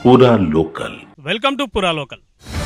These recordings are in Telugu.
पूरा local welcome to Pura local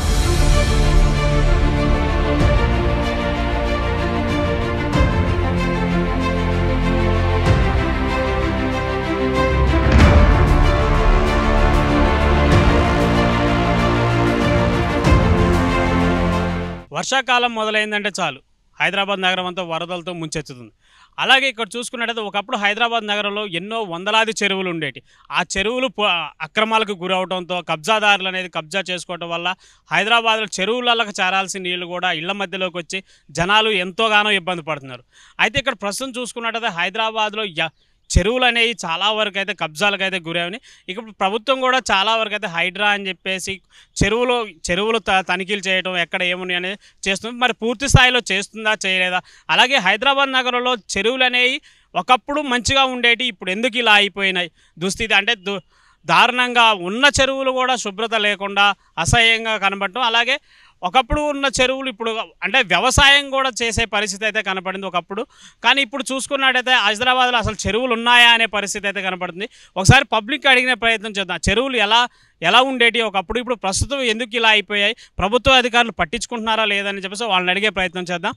వర్షాకాలం మొదలైందంటే చాలు హైదరాబాద్ నగరం అంతా వరదలతో ముంచెత్తుతుంది అలాగే ఇక్కడ చూసుకున్నట్టయితే ఒకప్పుడు హైదరాబాద్ నగరంలో ఎన్నో వందలాది చెరువులు ఉండేటి ఆ చెరువులు పు- అక్రమాలకు గురవడంతో కబ్జాదారులు అనేది కబ్జా చేసుకోవడం వల్ల హైదరాబాద్లో చెరువులకు చేరాల్సిన నీళ్లు కూడా ఇళ్ల మధ్యలోకి వచ్చి జనాలు ఎంతోగానో ఇబ్బంది పడుతున్నారు అయితే ఇక్కడ ప్రస్తుతం చూసుకున్నట్టయితే హైదరాబాద్లో య- చెరువులు అనేవి చాలా వరకు అయితే కబ్జాలకు అయితే గురవని ఇప్పుడు ప్రభుత్వం కూడా చాలా వరకు అయితే హైడ్రా అని చెప్పేసి చెరువులో చెరువులు త- తనిఖీలు చేయడం ఎక్కడ ఏమున్నాయి అనేది చేస్తుంది మరి పూర్తి స్థాయిలో చేస్తుందా చేయలేదా అలాగే హైదరాబాద్ నగరంలో చెరువులు అనేవి ఒకప్పుడు మంచిగా ఉండేటి ఇప్పుడు ఎందుకు ఇలా అయిపోయినాయి దుస్థితి అంటే దు దారుణంగా ఉన్న చెరువులు కూడా శుభ్రత లేకుండా అసహ్యంగా కనబడటం అలాగే ఒకప్పుడు ఉన్న చెరువులు ఇప్పుడు అంటే వ్యవసాయం కూడా చేసే పరిస్థితి అయితే కనపడింది ఒకప్పుడు కానీ ఇప్పుడు చూసుకున్నట్టయితే హైదరాబాద్లో అసలు చెరువులు ఉన్నాయా అనే పరిస్థితి అయితే కనపడుతుంది ఒకసారి పబ్లిక్ అడిగిన ప్రయత్నం చేద్దాం చెరువులు ఎలా ఎలా ఉండేటి ఒకప్పుడు ఇప్పుడు ప్రస్తుతం ఎందుకు ఇలా అయిపోయాయి ప్రభుత్వ అధికారులు పట్టించుకుంటున్నారా లేదని చెప్పేసి వాళ్ళని అడిగే ప్రయత్నం చేద్దాం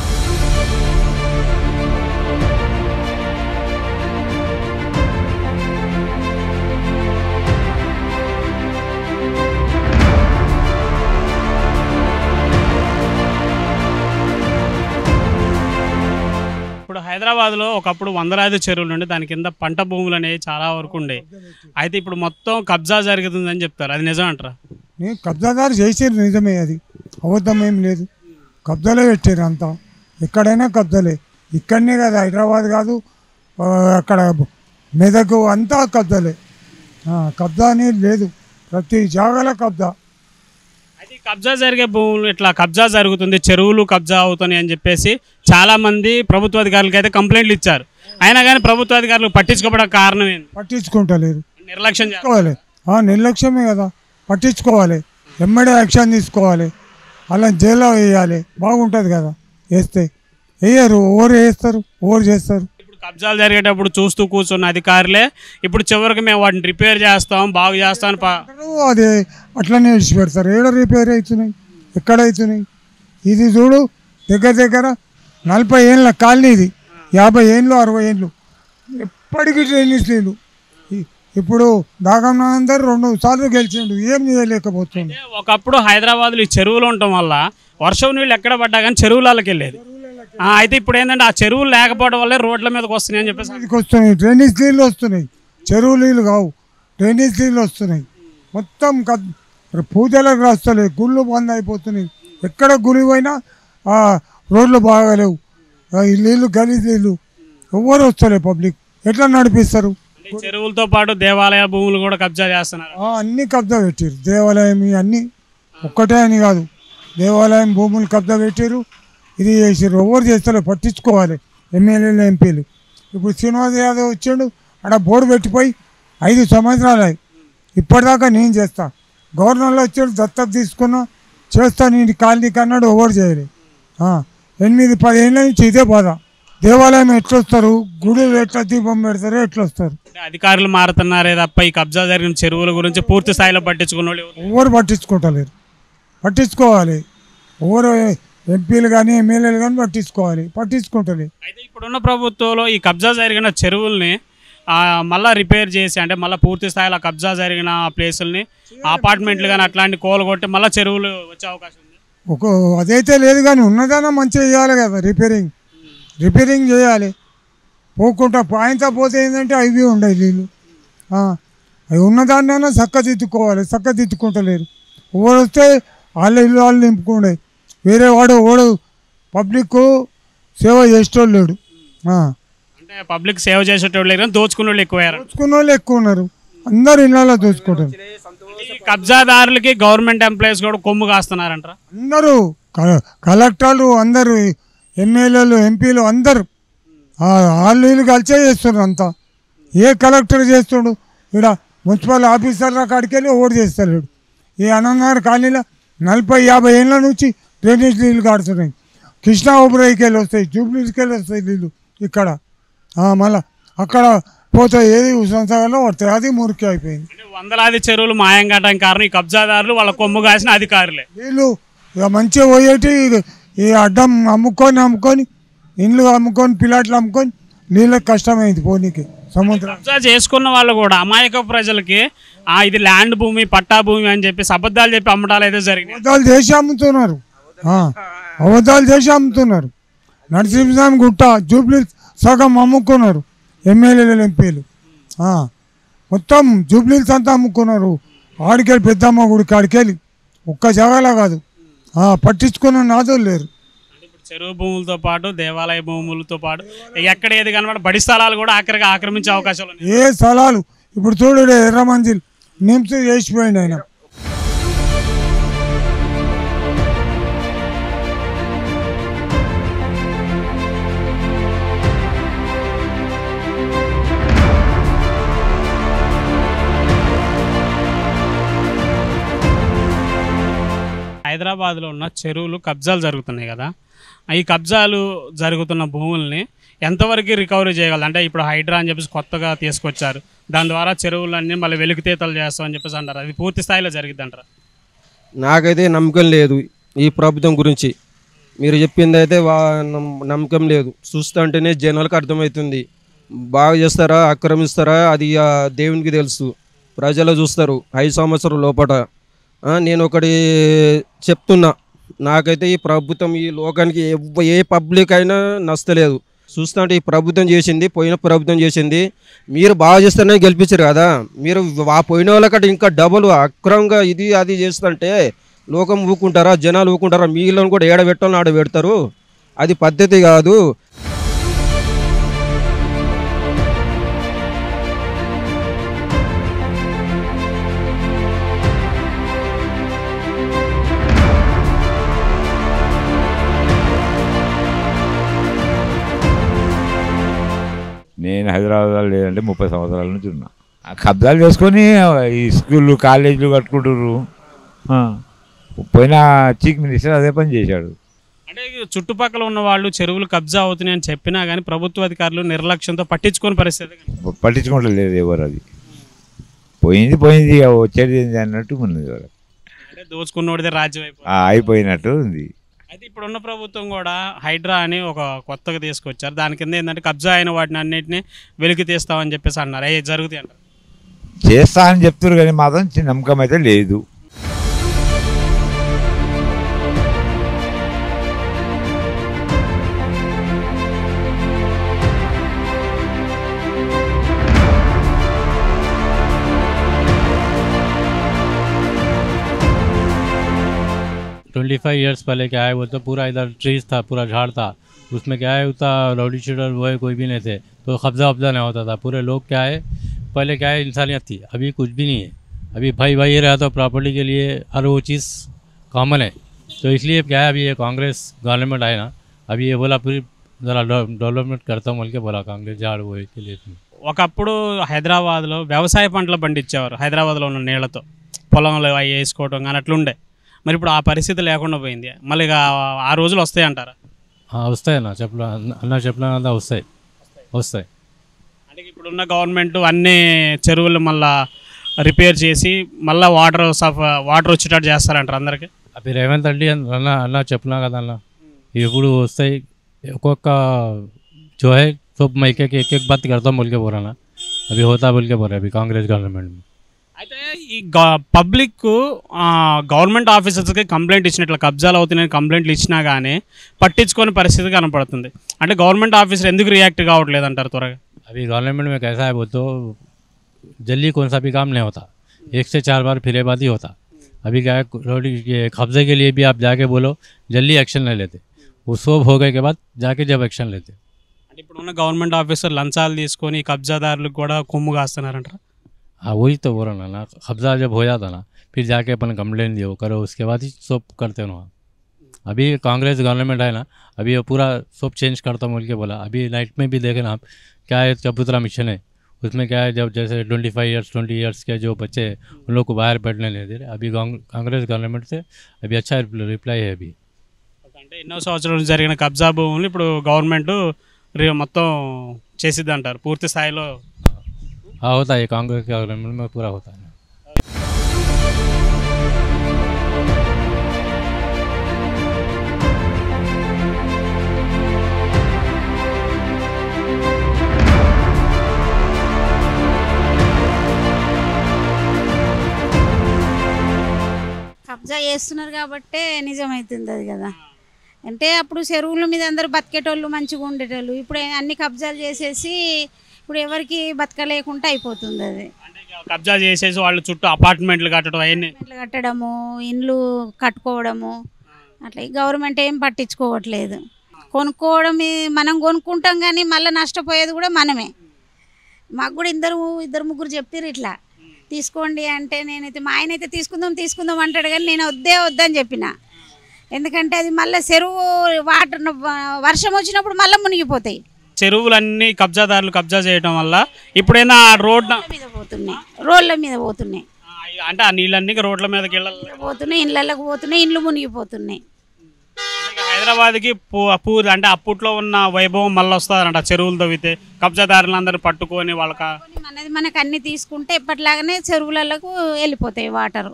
ఇప్పుడు హైదరాబాద్లో ఒకప్పుడు వందలాది చెరువులు ఉండే దాని కింద పంట భూములు అనేవి చాలా వరకు ఉండేవి అయితే ఇప్పుడు మొత్తం కబ్జా జరుగుతుందని చెప్తారు అది నిజం అంటారా నేను కబ్జాదారు చేసేది నిజమే అది అబద్ధం ఏం లేదు కబ్జాలే పెట్టారు అంతా ఎక్కడైనా కబ్జాలే ఇక్కడనే కాదు హైదరాబాద్ కాదు ఆ, అక్కడ మెదక్ అంతా కబ్జాలే ఆ, కబ్జా అనేది లేదు ప్రతి జాగాలో కబ్జా అయితే ఈ కబ్జా జరిగే భూములు ఇట్లా కబ్జా జరుగుతుంది చెరువులు కబ్జా అవుతున్నాయి అని చెప్పేసి చాలా మంది ప్రభుత్వ అధికారులకు అయితే కంప్లైంట్లు ఇచ్చారు అయినా కానీ ప్రభుత్వ అధికారులు పట్టించుకోవడం కారణం ఏంటి పట్టించుకుంటలేరు నిర్లక్ష్యం చేస్తారు తీసుకోవాలి ఆ, నిర్లక్ష్యమే కదా పట్టించుకోవాలి ఎమ్మడే యాక్షన్ తీసుకోవాలి అలా జైల్లో వేయాలి బాగుంటుంది కదా వేస్తే వేయరు ఓవర్ వేస్తారు ఓవర్ చేస్తారు ఇప్పుడు కబ్జాలు జరిగేటప్పుడు చూస్తూ కూర్చున్న అధికారులే ఇప్పుడు చివరికి మేము వాటిని రిపేర్ చేస్తాం బాగు చేస్తాం అని ప- అంటారు, అది అట్లనే విడిచి పెడతారు ఏడ రిపేర్ అవుతున్నాయి ఎక్కడ అవుతున్నాయి ఇది చూడు దగ్గర దగ్గర నలభై ఏళ్ళ కాలనీ ఇది యాభై ఏళ్ళు అరవై ఏళ్ళు ఎప్పటికీ ట్రైనింగ్స్ లేదు ఇ- ఇప్పుడు దాగమ్నందరు రెండు సార్లు గెలిచిండు ఏం చేయలేకపోతుండు అంటే ఒకప్పుడు హైదరాబాద్లో ఈ చెరువులు ఉండటం వల్ల వర్షం నీళ్ళు ఎక్కడ పడ్డా కానీ చెరువులకి వెళ్ళేది ఆ, అయితే ఇప్పుడు ఏంటంటే ఆ చెరువులు లేకపోవడం వల్లే రోడ్ల మీదకి వస్తున్నాయి అని చెప్పేసి ఇదికి వస్తున్నాయి డ్రైనేజ్ నీళ్ళు వస్తున్నాయి చెరువు నీళ్ళు కావు డ్రైనేజ్ నీళ్ళు వస్తున్నాయి మొత్తం కద్ పూజలకు రాస్తలేవు గుళ్ళు బంద్ అయిపోతున్నాయి ఎక్కడ గుడి పోయినా ఆ, రోడ్లు బాగాలేవు ఆ, ఈ నీళ్ళు గలీజ్ నీళ్ళు ఎవరు వస్తలేవు పబ్లిక్ ఎట్లా నడిపిస్తారు అంటే ఈ చెరువులతో పాటు దేవాలయ భూములు కూడా కబ్జా చేస్తున్నారు ఆ, అన్ని కబ్జా పెట్టారు దేవాలయం ఇవి అన్నీ ఒక్కటే అని కాదు దేవాలయం భూములు కబ్జా పెట్టారు ఇది చేసారు ఎవరు చేస్తారు పట్టించుకోవాలి ఎమ్మెల్యేలు ఎంపీలు ఇప్పుడు శ్రీనివాస్ యాదవ్ వచ్చాడు అక్కడ బోర్డు పెట్టిపోయి ఐదు సంవత్సరాలు అయ్యి ఇప్పటిదాకా నేను చేస్తా గవర్నర్లో వచ్చాడు దత్తత తీసుకున్నా చేస్తా నేను కాలనీ కన్నాడు ఎవరు చేయలేదు ఆ, ఎనిమిది పదేళ్ళ నుంచి ఇదే బాధ దేవాలయం ఎట్లొస్తారు గుడులు ఎట్లా దీపం పెడతారో ఎట్లొస్తారు అంటే అధికారులు మారుతున్నారే తప్ప ఈ కబ్జా జరిగిన చెరువుల గురించి పూర్తి స్థాయిలో పట్టించుకున్న వాళ్ళు ఎవరు? ఎవరు పట్టించుకుంటలేరు పట్టించుకోవాలి ఎవరు ఎంపీలు కానీ ఎమ్మెల్యేలు కానీ పట్టించుకోవాలి పట్టించుకుంటలేరు అయితే ఇప్పుడున్న ప్రభుత్వంలో ఈ కబ్జా జరిగిన చెరువుల్ని ఆ, మళ్ళా రిపేర్ చేసి అంటే మళ్ళీ పూర్తి స్థాయిలో కబ్జా జరిగిన ప్లేసుల్ని అపార్ట్మెంట్లు కానీ అట్లాంటి కోలగొట్టి మళ్ళీ చెరువులు వచ్చే అవకాశం ఉంది ఒక అదైతే లేదు కానీ ఉన్నదన్నా మంచిగా చేయాలి కదా రిపేరింగ్ రిపేరింగ్ చేయాలి పోకుండా పాయింతా పోతే ఏంటంటే అవి ఉండవు నీళ్ళు ఆ, అవి ఉన్నదాన్నైనా చక్కదిద్దుకోవాలి చక్కదిద్దుకుంటలేరు ఎవరు వస్తే వాళ్ళ ఇల్లు వాళ్ళు నింపుకుండే వేరే వాడు ఓడు పబ్లిక్ సేవ చేసేటోళ్ళు లేడు ఆ. అంటే పబ్లిక్ సేవ చేసేటోళ్ళు లేరు కానీ దోచుకునే వాళ్ళు ఎక్కువయ్యారు దోచుకున్న వాళ్ళు ఎక్కువ ఉన్నారు అందరు ఇళ్ళలో దోచుకుంటారు ఈ కబ్జాదారులకి గవర్నమెంట్ ఎంప్లాయీస్ కూడా కొమ్ము కాస్తున్నారంటారా అందరూ క- కలెక్టర్లు అందరూ ఎమ్మెల్యేలు ఎంపీలు అందరు వాళ్ళు వీళ్ళు కలిసే చేస్తున్నారు అంతా ఏ కలెక్టర్ చేస్తుడు ఇక్కడ మున్సిపల్ ఆఫీసర్ల కాడికి వెళ్ళి ఓటు చేస్తాడు ఈ అనంగారు కాలనీలో నలభై యాభై ఏళ్ళ నుంచి డ్రైనేజ్ నీళ్ళు కాడుతున్నాయి కృష్ణా ఓబురాయికి వెళ్ళి వస్తాయి జూబ్లీస్కి వెళ్ళి వస్తాయి నీళ్ళు ఇక్కడ మళ్ళా అక్కడ పోతాయి ఏది ఉసంసగాలో పడతాయి అది మురికి అయిపోయింది అంటే వందలాది చెరువులు మాయం కావడానికి కారణం ఈ కబ్జాదారులు వాళ్ళ కొమ్ము కాసిన అధికారులే వీళ్ళు ఇక మంచిగా పోయేటి ఈ అడ్డం అమ్ముకొని అమ్ముకొని ఇండ్లు అమ్ముకొని పిల్లాట్లు అమ్ముకొని నీళ్ళకి కష్టమైంది పోనీకి సముద్రం కబ్జా చేసుకున్న వాళ్ళు కూడా అమాయక ప్రజలకి ఆ ఇది ల్యాండ్ భూమి పట్టా భూమి అని చెప్పి అబద్ధాలు చెప్పి అమ్మటాలు అయితే జరిగినాయి అబద్ధాలు చేసి అమ్ముతున్నారు ఆ, అబద్ధాలు చేసి అమ్ముతున్నారు నరసింహస్వామి గుట్ట జూబ్లీ సగం అమ్ముకున్నారు ఎమ్మెల్యేలు ఎంపీలు ఆ, మొత్తం జూబ్లీస్ అంతా అమ్ముకున్నారు ఆడికెళ్ళి పెద్దమ్మ గుడికి ఆడికెళ్ళి ఒక్క జగాలో కాదు ఆ, పట్టించుకున్న నాదులు లేరు అంటే ఇప్పుడు చెరువు భూములతో పాటు దేవాలయ భూములతో పాటు ఎక్కడ ఏది కనబడ బడి స్థలాలు కూడా ఆఖరిగా ఆక్రమించే అవకాశాలు ఉన్నాయి ఏ స్థలాలు ఇప్పుడు చూడు ఈడ ఎర్ర మంజిల్ నిమ్స్ చేసిపోయింది ఆయన హైదరాబాద్లో ఉన్న చెరువులు కబ్జాలు జరుగుతున్నాయి కదా ఈ కబ్జాలు జరుగుతున్న భూముల్ని ఎంతవరకు రికవరీ చేయగలరు అంటే ఇప్పుడు హైడ్రా అని చెప్పేసి కొత్తగా తీసుకొచ్చారు దాని ద్వారా చెరువులన్నీ మళ్ళీ వెలికితీతలు చేస్తామని చెప్పేసి అంటారు అది పూర్తి స్థాయిలో జరిగిద్ది అంటారు నాకైతే నమ్మకం లేదు ఈ ప్రభుత్వం గురించి మీరు చెప్పింది అయితే వా నమ్- నమ్మకం లేదు చూస్తుంటేనే జనాలకు అర్థమవుతుంది బాగా చేస్తారా ఆక్రమిస్తారా అది ఆ దేవునికి తెలుసు ప్రజలు చూస్తారు ఐదు సంవత్సరం లోపల ఆ, నేను ఒకటి చెప్తున్నా నాకైతే ఈ ప్రభుత్వం ఈ లోకానికి ఎవ్వ- ఏ పబ్లిక్ అయినా నచ్చలేదు చూస్తుంటే ఈ ప్రభుత్వం చేసింది పోయిన ప్రభుత్వం చేసింది మీరు బాగా చేస్తేనే గెలిపించారు కదా మీరు ఆ పోయిన వాళ్ళకంటే ఇంకా డబుల్ అక్రమంగా ఇది అది చేస్తుంటే లోకం ఊకుంటారా జనాలు ఊకుంటారా మీలో కూడా ఏడ పెట్టాలని ఆడ పెడతారు అది పద్ధతి కాదు నేను హైదరాబాద్లో లేదంటే ముప్పై సంవత్సరాల నుంచి ఉన్నా ఆ కబ్జాలు చేసుకొని ఈ స్కూళ్ళు కాలేజీలు కట్టుకుంటుర్రు ఆ. పోయిన చీఫ్ మినిస్టర్ అదే పని చేశాడు అంటే ఈ చుట్టుపక్కల ఉన్న వాళ్ళు చెరువులు కబ్జా అవుతున్నాయి అని చెప్పినా కానీ ప్రభుత్వ అధికారులు నిర్లక్ష్యంతో పట్టించుకోని పరిస్థితి కనిపిస్తుంది. పట్టించుకోవట్లేదు ఎవరు అది పోయింది పోయింది ఇక వచ్చేది ఏంది అన్నట్టు ఉన్నది వాళ్ళకి. అంటే దోచుకున్నోడిదే రాజ్యం అయిపోయింది ఆ, అయిపోయినట్టు ఉంది అయితే ఇప్పుడున్న ప్రభుత్వం కూడా హైడ్రా అని ఒక కొత్తగా తీసుకొచ్చారు దాని కింద ఏంటంటే కబ్జా అయిన వాటిని అన్నింటినీ వెలికి తీస్తామని చెప్పేసి అన్నారు అవి జరుగుతాయి అంటారు చేస్తా అని చెప్తారు కానీ మాత్రం చి- నమ్మకం అయితే లేదు ट्वेंटी फाइव ईयर्स पहले क्या है वो तो पूरा इधर ट्रीज था पूरा झाड़ था उसमें क्या है उतना राउडी शूटर वो है कोई भी नहीं थे तो कब्जा वब्जा नहीं होता था पूरे लोग क्या है पहले क्या है इंसानियत थी अभी कुछ भी नहीं है अभी भाई भाई रहा तो प्रॉपर्टी के लिए हर वो चीज़ कॉमन है तो इसलिए क्या है अभी ये कांग्रेस गवर्नमेंट आए ना अभी ये बोला पूरी ज़रा डेवलपमेंट करता हूँ बोल के बोला कांग्रेस झाड़ वो के लिए ఒకప్పుడు హైదరాబాద్లో వ్యవసాయ పంటలు పండించేవారు హైదరాబాద్లో ఉన్న నీళ్లతో పొలంలో అవి వేసుకోవడం కానీ అట్లుండే మరి ఇప్పుడు ఆ పరిస్థితి లేకుండా పోయింది మళ్ళీ ఇక ఆ రోజులు వస్తాయి అంటారా हाँ వస్తాయి అన్న చెప్పలా అన్న చెప్పిన కదా వస్తాయి వస్తాయి అంటే ఇప్పుడున్న గవర్నమెంట్ అన్ని చెరువులు మళ్ళా రిపేర్ చేసి మళ్ళీ వాటర్ సఫ వాటర్ వచ్చేటట్టు చేస్తారంటారు అందరికి అవి రేవంత్ రెడ్డి అన్న అన్న అన్న చెప్పినా కదా అన్న ఇప్పుడు వస్తాయి ఒక్కొక్క जो है सब मैं एक एक एक बात करता हूँ बोल के बोल रहा ना अभी होता बोल के बोल रहा है अभी कांग्रेस गवर्नमेंट में అయితే ఈ పబ్లిక్ గవర్నమెంట్ ఆఫీసర్స్కి కంప్లైంట్ ఇచ్చినట్లు కబ్జాలు అవుతున్నాయని కంప్లైంట్లు ఇచ్చినా కానీ పట్టించుకోని పరిస్థితి కనపడుతుంది అంటే గవర్నమెంట్ ఆఫీసర్ ఎందుకు రియాక్ట్ కావట్లేదు అంటారు త్వరగా अभी गवर्नमेंट में कैसा है वो तो जल्दी कौन सा भी काम नहीं होता एक से चार बार फिरे बाद ही होता अभी क्या है रोड ये कब्जे के लिए भी आप जाके बोलो जल्दी एक्शन नहीं लेते वो सब हो गए के बाद जाके जब एक्शन लेते అంటే ఇప్పుడున్న గవర్నమెంట్ ఆఫీసర్ లంచాలు తీసుకొని ఈ కబ్జాదారులకు కూడా కొమ్ము కాస్తున్నారంటారు हाँ वही तो बोल रहा ना ना कब्जा जब हो जाता ना फिर जाके अपन कंप्लेन दियो करो उसके बाद ही सब करते ना अभी कांग्रेस गवर्नमेंट है ना अभी वो पूरा सब चेंज करता बोल के बोला अभी नाइट में भी देखे ना आप क्या है चबूतरा मिशन है उसमें क्या है जब जैसे twenty five years twenty years के जो बच्चे हैं उन लोग को बाहर बैठने नहीं दे रहे अभी कांग- कांग्रेस गवर्नमेंट से अभी अच्छा रिप्लाई है अभी అంటే ఎన్నో సంవత్సరాలు జరిగిన కబ్జా భూములు ఇప్పుడు గవర్నమెంట్ రి- మొత్తం చేసిద్ది అంటారు పూర్తి స్థాయిలో हाँ होता है कांग्रेस के गवर्नमेंट में पूरा होता है కబ్జా చేస్తున్నారు కాబట్టే నిజమవుతుంది అది కదా అంటే అప్పుడు చెరువుల మీద అందరూ బతికేటోళ్ళు మంచిగా ఉండేటోళ్ళు ఇప్పుడు అన్ని కబ్జాలు చేసేసి ఇప్పుడు ఎవరికి బతకలేకుండా అయిపోతుంది అది అంటే ఇక కబ్జా చేసేసి వాళ్ళు చుట్టూ అపార్ట్మెంట్లు కట్టడం అవన్నీ ఇల్లు కట్టడము ఇండ్లు కట్టుకోవడము అట్లా ఈ గవర్నమెంట్ ఏం పట్టించుకోవట్లేదు కొనుక్కోవడం ఈ- మనం కొనుక్కుంటాం కానీ మళ్ళీ నష్టపోయేది కూడా మనమే మాకు కూడా ఇద్దరు ఇద్దరు ముగ్గురు చెప్పారు ఇట్లా తీసుకోండి అంటే నేనైతే మా ఆయన అయితే తీసుకుందాం తీసుకుందాం అంటాడు కానీ నేను వద్దే వద్దని చెప్పిన ఎందుకంటే అది మళ్ళీ చెరువు వాటర్ వర్షం వచ్చినప్పుడు మళ్ళీ మునిగిపోతాయి చెరువులన్నీ కబ్జాదారులు కబ్జా చేయడం వల్ల ఇప్పుడైనా ఆ రోడ్ రోడ్ల మీద పోతున్నాయి రోడ్ల మీద పోతున్నాయి అంటే ఆ నీళ్ళన్నీ రోడ్ల మీదకి వెళ్ళాలి పోతున్నాయి ఇళ్ళకి పోతున్నాయి ఇండ్లు మునిగిపోతున్నాయి అంటే హైదరాబాద్కి పూ పూర్ అంటే అప్పట్లో ఉన్న వైభవం మళ్ళీ వస్తుందంట చెరువులు తవ్వితే కబ్జాదారులందరూ పట్టుకొని వాళ్ళక మనది మనకు అన్ని తీసుకుంటే ఎప్పటిలాగానే చెరువులకు వెళ్ళిపోతాయి వాటరు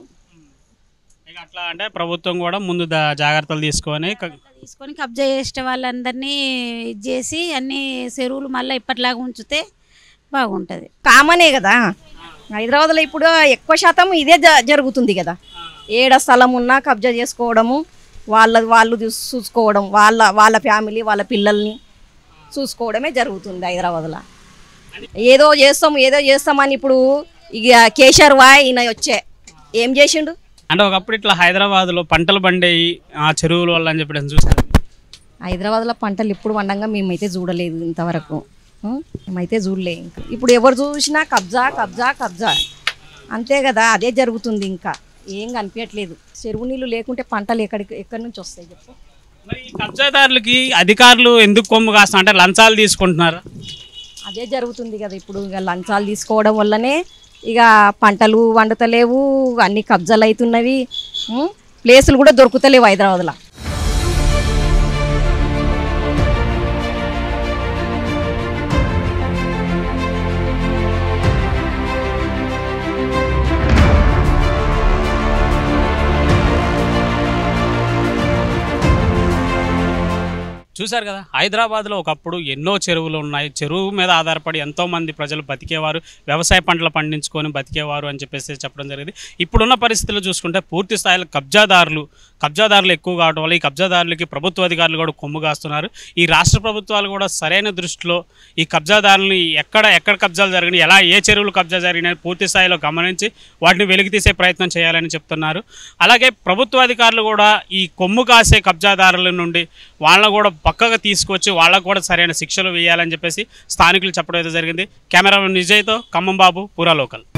ఇక అట్లా అంటే ప్రభుత్వం కూడా ముందు దా- జాగ్రత్తలు తీసుకొని క- తీసుకొని కబ్జా చేసే వాళ్ళందరినీ ఇది చేసి అన్ని చెరువులు మళ్ళీ ఇప్పటిలాగా ఉంచితే బాగుంటుంది కామనే కదా హైదరాబాద్లో ఇప్పుడు ఎక్కువ శాతం ఇదే జ- జరుగుతుంది కదా ఏడ స్థలం ఉన్నా కబ్జా చేసుకోవడము వాళ్ళ వాళ్ళు చూస్- చూసుకోవడం వాళ్ళ వాళ్ళ ఫ్యామిలీ వాళ్ళ పిల్లల్ని చూసుకోవడమే జరుగుతుంది హైదరాబాద్లో ఏదో చేస్తాం ఏదో చేస్తామని ఇప్పుడు ఇక కేసీఆర్ వాయ్ ఈయన వచ్చే ఏం చేసిండు అంటే ఒకప్పుడు ఇట్లా హైదరాబాద్లో పంటలు పండేవి ఆ చెరువుల వల్ల అని చెప్పి చూసారు హైదరాబాద్లో పంటలు ఎప్పుడు వండంగా మేమైతే చూడలేదు ఇంతవరకు ఉం? మేమైతే చూడలే ఇంకా ఇప్పుడు ఎవరు చూసినా కబ్జా కబ్జా కబ్జా అంతే కదా అదే జరుగుతుంది ఇంకా ఏం కనిపించట్లేదు చెరువు నీళ్ళు లేకుంటే పంటలు ఎక్కడికి ఎక్కడి నుంచి వస్తాయి చెప్పు మరి ఈ కబ్జాదారులకి అధికారులు ఎందుకు కొమ్ము కాస్తా అంటే లంచాలు తీసుకుంటున్నారు అదే జరుగుతుంది కదా ఇప్పుడు ఇక లంచాలు తీసుకోవడం వల్లనే ఇక పంటలు వండుతలేవు అన్ని కబ్జాలు అవుతున్నవి ఉం? ప్లేసులు కూడా దొరుకుతలేవు హైదరాబాద్లో చూశారు కదా హైదరాబాద్లో ఒకప్పుడు ఎన్నో చెరువులు ఉన్నాయి చెరువు మీద ఆధారపడి ఎంతో మంది ప్రజలు బతికేవారు వ్యవసాయ పంటలు పండించుకొని బతికేవారు అని చెప్పేసి చెప్పడం జరిగింది ఇప్పుడున్న పరిస్థితుల్లో చూసుకుంటే పూర్తి స్థాయిలో కబ్జాదారులు కబ్జాదారులు ఎక్కువ కావడం వల్ల ఈ కబ్జాదారులకి ప్రభుత్వ అధికారులు కూడా కొమ్ము కాస్తున్నారు ఈ రాష్ట్ర ప్రభుత్వాలు కూడా సరైన దృష్టిలో ఈ కబ్జాదారులని ఎక్కడ ఎక్కడ కబ్జాలు జరిగినాయి ఎలా ఏ చెరువులు కబ్జా జరిగినాయి పూర్తి స్థాయిలో గమనించి వాటిని వెలికి తీసే ప్రయత్నం చేయాలని చెప్తున్నారు అలాగే ప్రభుత్వ అధికారులు కూడా ఈ కొమ్ము కాసే కబ్జాదారుల నుండి వాళ్ళని కూడా పక్కగా తీసుకొచ్చి వాళ్ళకు కూడా సరైన శిక్షలు వేయాలని చెప్పేసి స్థానికులు చెప్పడం అయితే జరిగింది కెమెరామెన్ విజయ్తో ఖమ్మం బాబు పూరా లోకల్